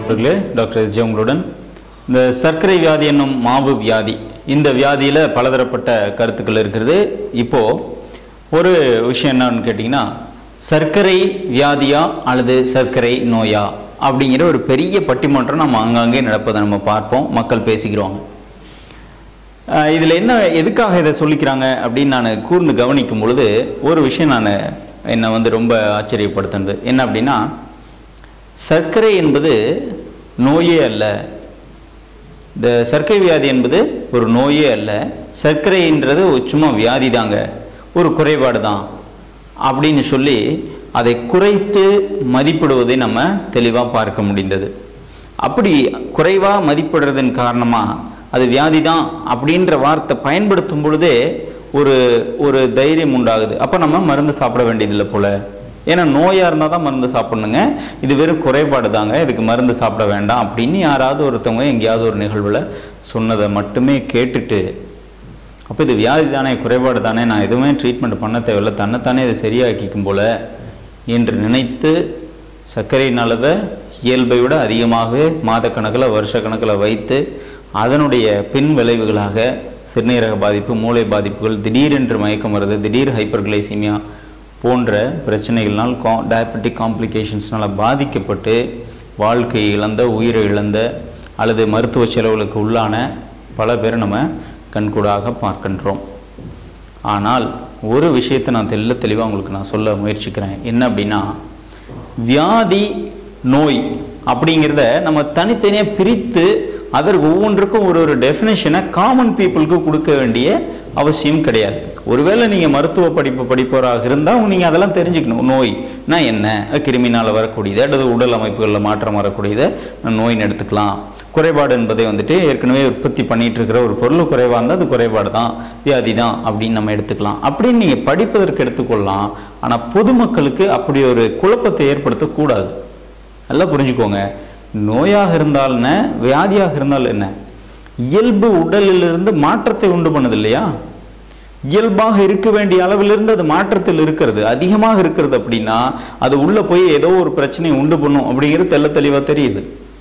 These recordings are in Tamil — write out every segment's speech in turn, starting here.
நண்பர்களே டாக்டர் எஸ் ஜே உங்களுடன் இந்த சர்க்கரை வியாதி என்னும் மாவு வியாதி இந்த வியாதியில் பலதரப்பட்ட கருத்துக்கள் இருக்கிறது இப்போது ஒரு விஷயம் என்னன்னு கேட்டிங்கன்னா சர்க்கரை வியாதியா அல்லது சர்க்கரை நோயா அப்படிங்கிற ஒரு பெரிய பட்டிமன்றம் நம்ம அங்கங்கே நடப்பதை நம்ம பார்ப்போம் மக்கள் பேசிக்கிறோங்க இதில் என்ன எதுக்காக இதை சொல்லிக்கிறாங்க அப்படின்னு நான் கூர்ந்து கவனிக்கும் பொழுது ஒரு விஷயம் நான் என்னை வந்து ரொம்ப ஆச்சரியப்படுத்துனது என்ன அப்படின்னா சர்க்கரை என்பது நோயே அல்ல இந்த சர்க்கரை வியாதி என்பது ஒரு நோயே அல்ல சர்க்கரைன்றது ஒரு சும்மா வியாதி தாங்க ஒரு குறைபாடு தான் அப்படின்னு சொல்லி அதை குறைத்து மதிப்பிடுவதை நம்ம தெளிவாக பார்க்க முடிந்தது அப்படி குறைவாக மதிப்பிடுறதன் காரணமாக அது வியாதி தான் அப்படின்ற வார்த்தை பயன்படுத்தும் பொழுதே ஒரு ஒரு தைரியம் உண்டாகுது அப்போ நம்ம மருந்து சாப்பிட வேண்டியதில்லை போல ஏன்னா நோயாக இருந்தால் தான் மருந்து சாப்பிடணுங்க இது வெறும் குறைபாடு தாங்க இதுக்கு மருந்து சாப்பிட வேண்டாம் அப்படின்னு யாராவது ஒருத்தவங்க எங்கேயாவது ஒரு நிகழ்வில் சொன்னதை மட்டுமே கேட்டுட்டு அப்போ இது வியாதி தானே குறைபாடு தானே நான் எதுவுமே ட்ரீட்மெண்ட் பண்ண தேவையில்ல தன்னைத்தானே இதை சரியாக்கிக்கும் போல என்று நினைத்து சர்க்கரையின் அளவை இயல்பை விட அதிகமாகவே மாதக்கணக்கில் வருஷக்கணக்கில் வைத்து அதனுடைய பின் விளைவுகளாக சிறுநீரக பாதிப்பு மூளை பாதிப்புகள் திடீரென்று மயக்கம் வருது திடீர் ஹைப்பர்கிளைசிமியா போன்ற பிரச்சனைகள்னால் கா டயபெட்டிக் காம்ப்ளிகேஷன்ஸ்னால் பாதிக்கப்பட்டு வாழ்க்கை இழந்த உயிரை இழந்த அல்லது மருத்துவ செலவுகளுக்கு உள்ளான பல பேரை நம்ம கண்கூடாக பார்க்கின்றோம் ஆனால் ஒரு விஷயத்தை நான் தெல்ல தெளிவாக உங்களுக்கு நான் சொல்ல முயற்சிக்கிறேன் என்ன அப்படின்னா வியாதி நோய் அப்படிங்கிறத நம்ம தனித்தனியாக பிரித்து அதற்கு ஒவ்வொன்றுக்கும் ஒரு ஒரு டெஃபினேஷனை காமன் பீப்புளுக்கு கொடுக்க வேண்டிய அவசியம் கிடையாது ஒருவேளை நீங்கள் மருத்துவ படிப்பு படிப்பவராக இருந்தால் நீங்கள் அதெல்லாம் தெரிஞ்சுக்கணும் நோய்னா என்ன கிருமினால் வரக்கூடியது அல்லது உடல் அமைப்புகளில் மாற்றம் வரக்கூடியதை நோயின்னு எடுத்துக்கலாம் குறைபாடு என்பதை வந்துட்டு ஏற்கனவே உற்பத்தி பண்ணிட்டு இருக்கிற ஒரு பொருள் குறைவாக இருந்தால் அது குறைபாடு தான் வியாதி தான் அப்படின்னு நம்ம எடுத்துக்கலாம் அப்படின்னு நீங்கள் படிப்பதற்கு எடுத்துக்கொள்ளலாம் ஆனால் பொதுமக்களுக்கு அப்படி ஒரு குழப்பத்தை ஏற்படுத்தக்கூடாது நல்லா புரிஞ்சுக்கோங்க நோயாக இருந்தால் என்ன வியாதியாக இருந்தால் என்ன இயல்பு உடலிலிருந்து மாற்றத்தை உண்டு பண்ணுது இல்லையா இயல்பாக இருக்க வேண்டிய அளவிலிருந்து அது மாற்றத்தில் இருக்கிறது அதிகமாக இருக்கிறது அப்படின்னா அது உள்ள போய் ஏதோ ஒரு பிரச்சனையை உண்டு பண்ணும் அப்படிங்கிறது தெல்ல தெளிவாக தெரியுது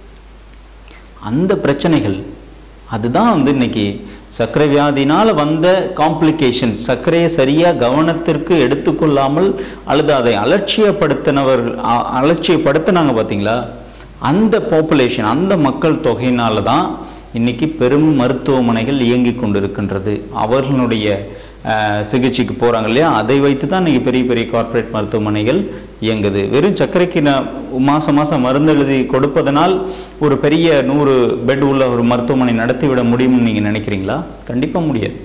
அந்த பிரச்சனைகள் அதுதான் வந்து இன்னைக்கு சர்க்கரை வியாதினால் வந்த காம்ப்ளிகேஷன் சர்க்கரையை சரியாக கவனத்திற்கு எடுத்துக்கொள்ளாமல் அல்லது அதை அலட்சியப்படுத்தினவர்கள் அ- அலட்சியப்படுத்தினாங்க பார்த்தீங்களா அந்த பாப்புலேஷன் அந்த மக்கள் தொகையினால தான் இன்னைக்கு பெரும் மருத்துவமனைகள் இயங்கி கொண்டிருக்கின்றது அவர்களுடைய அஹ், சிகிச்சைக்கு போகிறாங்க இல்லையா அதை வைத்து தான் இன்னைக்கு பெரிய பெரிய கார்ப்பரேட் மருத்துவமனைகள் இயங்குது வெறும் சர்க்கரைக்கு நான் மாதம் மாதம் மருந்து எழுதி கொடுப்பதனால் ஒரு பெரிய நூறு பெட் உள்ள ஒரு மருத்துவமனை நடத்திவிட முடியும்னு நீங்கள் நினைக்கிறீங்களா கண்டிப்பாக முடியாது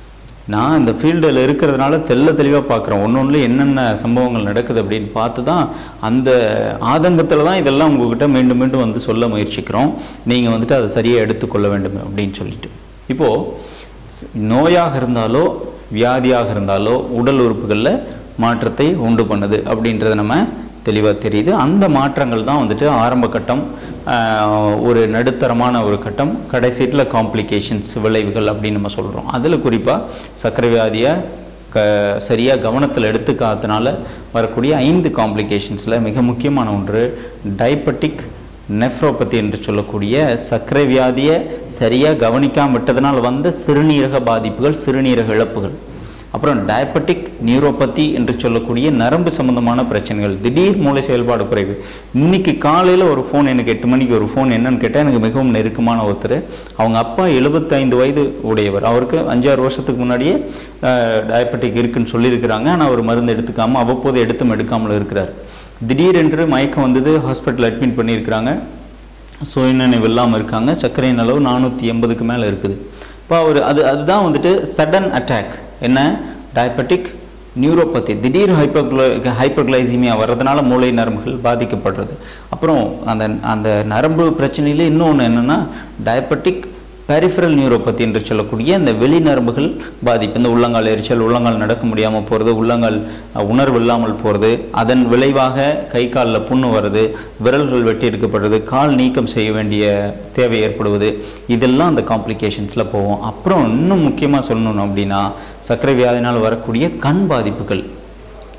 நான் இந்த ஃபீல்டில் இருக்கிறதுனால தெள்ள தெளிவாக பார்க்குறேன் ஒன்று ஒன்றுல என்னென்ன சம்பவங்கள் நடக்குது அப்படின்னு பார்த்து தான் அந்த ஆதங்கத்தில் தான் இதெல்லாம் உங்ககிட்ட மீண்டும் மீண்டும் வந்து சொல்ல முயற்சிக்கிறோம் நீங்கள் வந்துட்டு அதை சரியாக எடுத்துக்கொள்ள வேண்டும் அப்படின்னு சொல்லிட்டு இப்போது ஸ்- நோயாக இருந்தாலோ வியாதியாக இருந்தாலோ உடல் உறுப்புகளில் மாற்றத்தை உண்டு பண்ணுது அப்படின்றது நம்ம தெளிவாக தெரியுது அந்த மாற்றங்கள் தான் வந்துட்டு ஆரம்ப கட்டம் ஆஹ், ஒரு நடுத்தரமான ஒரு கட்டம் கடைசீட்டில் காம்ப்ளிகேஷன்ஸ் விளைவுகள் அப்படின்னு நம்ம சொல்கிறோம் அதில் குறிப்பாக சர்க்கரை வியாதியை க சரியாக கவனத்தில் எடுத்துக்காதனால வரக்கூடிய ஐந்து காம்ப்ளிகேஷன்ஸில் மிக முக்கியமான ஒன்று டைபெட்டிக் நெஃப்ரோபதி என்று சொல்லக்கூடிய சர்க்கரை வியாதியை சரியாக கவனிக்காம விட்டதனால் வந்த சிறுநீரக பாதிப்புகள் சிறுநீரக இழப்புகள் அப்புறம் டயபெட்டிக் நியூரோபதி என்று சொல்லக்கூடிய நரம்பு சம்பந்தமான பிரச்சனைகள் திடீர் மூளை செயல்பாடு குறைவு இன்னைக்கு காலையில் ஒரு ஃபோன் எனக்கு எட்டு மணிக்கு ஒரு ஃபோன் என்னன்னு கேட்டால் எனக்கு மிகவும் நெருக்கமான ஒருத்தர் அவங்க அப்பா எழுபத்தைந்து வயது உடையவர் அவருக்கு அஞ்சாறு வருஷத்துக்கு முன்னாடியே டயபெட்டிக் இருக்குன்னு சொல்லியிருக்கிறாங்க ஆனால் அவர் மருந்து எடுத்துக்காமல் அவ்வப்போது எடுத்தும் எடுக்காமல் இருக்கிறார் திடீரென்று மயக்கம் வந்தது ஹாஸ்பிட்டல் அட்மிட் பண்ணியிருக்கிறாங்க சுயநினைவு இல்லாமல் இருக்காங்க சர்க்கரையின் அளவு நானூற்றி எண்பதுக்கு மேலே இருக்குது இப்போ அவர் அது அதுதான் வந்துட்டு சடன் அட்டாக் என்ன டயபெட்டிக் நியூரோபதி திடீர் ஹைப்பர்குல ஹைப்பர்கிளைசிமியா வர்றதுனால மூளை நரம்புகள் பாதிக்கப்படுறது அப்புறம் அந்த அந்த நரம்பு பிரச்சனையில இன்னொன்று என்னென்னா டயபெட்டிக் பெரிஃபரல் நியூரோபதி என்று சொல்லக்கூடிய இந்த வெளி நரம்புகள் பாதிப்பு இந்த உள்ளங்கால் எரிச்சல் உள்ளங்கால் நடக்க முடியாமல் போகிறது உள்ளங்கால் அஹ், உணர்வு இல்லாமல் போகிறது அதன் விளைவாக கை காலில் புண்ணு வருது விரல்கள் வெட்டி எடுக்கப்படுறது கால் நீக்கம் செய்ய வேண்டிய தேவை ஏற்படுவது இதெல்லாம் அந்த காம்ப்ளிகேஷன்ஸில் போகும் அப்புறம் இன்னும் முக்கியமாக சொல்லணும் அப்படின்னா சர்க்கரை வியாதினால் வரக்கூடிய கண் பாதிப்புகள்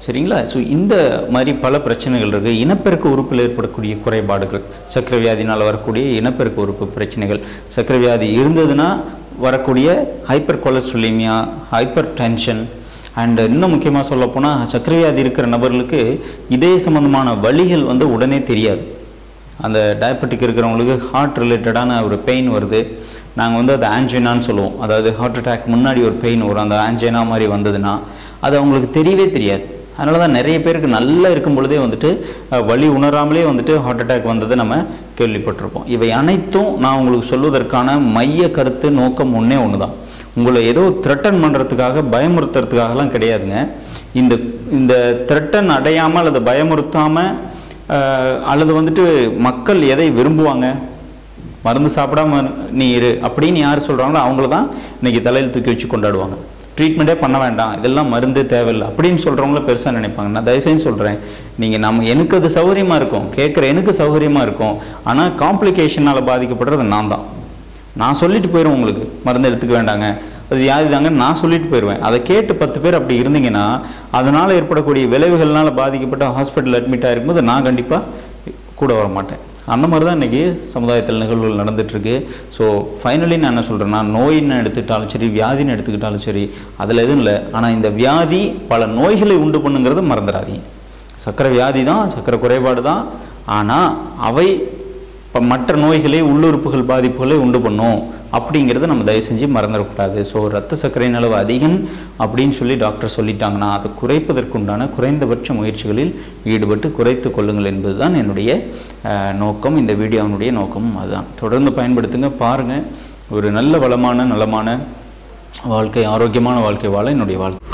சரிங்களா ஸோ இந்த மாதிரி பல பிரச்சனைகள் இருக்குது இனப்பெருக்க உறுப்பில் ஏற்படக்கூடிய குறைபாடுகள் சர்க்கரை வியாதினால் வரக்கூடிய இனப்பெருக்க உறுப்பு பிரச்சனைகள் சர்க்கரை வியாதி இருந்ததுன்னா வரக்கூடிய hypercholesterolaemia hypertension and இன்னும் முக்கியமாக சொல்லப்போனால் சர்க்கரை வியாதி இருக்கிற நபர்களுக்கு இதய சம்பந்தமான வலிகள் வந்து உடனே தெரியாது அந்த டயபெட்டிக் இருக்கிறவங்களுக்கு ஹார்ட் ரிலேட்டடான ஒரு பெயின் வருது நாங்கள் வந்து அது ஆன்ஜினான்னு சொல்லுவோம் அதாவது ஹார்ட் அட்டாக் முன்னாடி ஒரு பெயின் வரும் அந்த ஆன்ஜினா மாதிரி வந்ததுன்னா அது அவங்களுக்கு தெரியவே தெரியாது அதனால தான் நிறைய பேருக்கு நல்லா இருக்கும் பொழுதே வந்துட்டு அஹ், வலி உணராமலே வந்துட்டு ஹார்ட் அட்டாக் வந்ததை நம்ம கேள்விப்பட்டிருப்போம் இவை அனைத்தும் நான் உங்களுக்கு சொல்வதற்கான மைய கருத்து நோக்கம் ஒன்றே ஒன்று தான் உங்களை ஏதோ த்ரெட்டன் பண்ணுறதுக்காக பயமுறுத்துறதுக்காகலாம் கிடையாதுங்க இந்த இந்த த்ரெட்டன் அடையாமல் அல்லது பயமுறுத்தாமல் அல்லது வந்துட்டு மக்கள் எதை விரும்புவாங்க மருந்து சாப்பிடாம நீ இரு அப்படின்னு யார் சொல்கிறாங்களோ அவங்கள தான் இன்னைக்கு தலையில் தூக்கி வச்சு கொண்டாடுவாங்க ட்ரீட்மெண்ட்டே பண்ண வேண்டாம் இதெல்லாம் மருந்து தேவையில்லை அப்படின்னு சொல்கிறவங்கள பெருசாக நினைப்பாங்க நான் தயவுசெய்து சொல்கிறேன் நீங்கள் நம்ம எனக்கு அது சௌகரியமாக இருக்கும் கேட்குற எனக்கு சௌகரியமாக இருக்கும் ஆனால் காம்ப்ளிகேஷனால் பாதிக்கப்படுறது நான் தான் நான் சொல்லிட்டு போயிடுவேன் உங்களுக்கு மருந்து எடுத்துக்க வேண்டாங்க அது வியாதி தாங்க நான் சொல்லிட்டு போயிடுவேன் அதை கேட்டு பத்து பேர் அப்படி இருந்தீங்கன்னா அதனால் ஏற்படக்கூடிய விளைவுகள்னால பாதிக்கப்பட்ட ஹாஸ்பிட்டல் அட்மிட் ஆகிருக்கும்போது நான் கண்டிப்பாக கூட வர மாட்டேன் அந்த மாதிரி தான் இன்றைக்கி சமுதாயத்தில் நிகழ்வுகள் நடந்துகிட்ருக்கு ஸோ ஃபைனலி நான் என்ன சொல்கிறேன்னா நோயின்னு எடுத்துக்கிட்டாலும் சரி வியாதின்னு எடுத்துக்கிட்டாலும் சரி அதில் எதுவும் இல்லை ஆனால் இந்த வியாதி பல நோய்களை உண்டு பண்ணுங்கிறத மறந்துடாதீங்க சர்க்கரை வியாதி தான் சர்க்கரை குறைபாடு தான் ஆனால் அவை இப்போ மற்ற நோய்களை உள்ளுறுப்புகள் பாதிப்புகளை உண்டு பண்ணும் அப்படிங்கிறத நம்ம தயவு செஞ்சு மறந்துடக்கூடாது ஸோ ரத்த சர்க்கரையின் அளவு அதிகம் அப்படின்னு சொல்லி டாக்டர் சொல்லிட்டாங்கன்னா அதை குறைப்பதற்குண்டான குறைந்தபட்ச முயற்சிகளில் ஈடுபட்டு குறைத்து கொள்ளுங்கள் என்பது தான் என்னுடைய அஹ், நோக்கம் இந்த வீடியோவினுடைய நோக்கமும் அதுதான் தொடர்ந்து பயன்படுத்துங்க பாருங்கள் ஒரு நல்ல வளமான நலமான வாழ்க்கை ஆரோக்கியமான வாழ்க்கை வாழ என்னுடைய வாழ்க்கை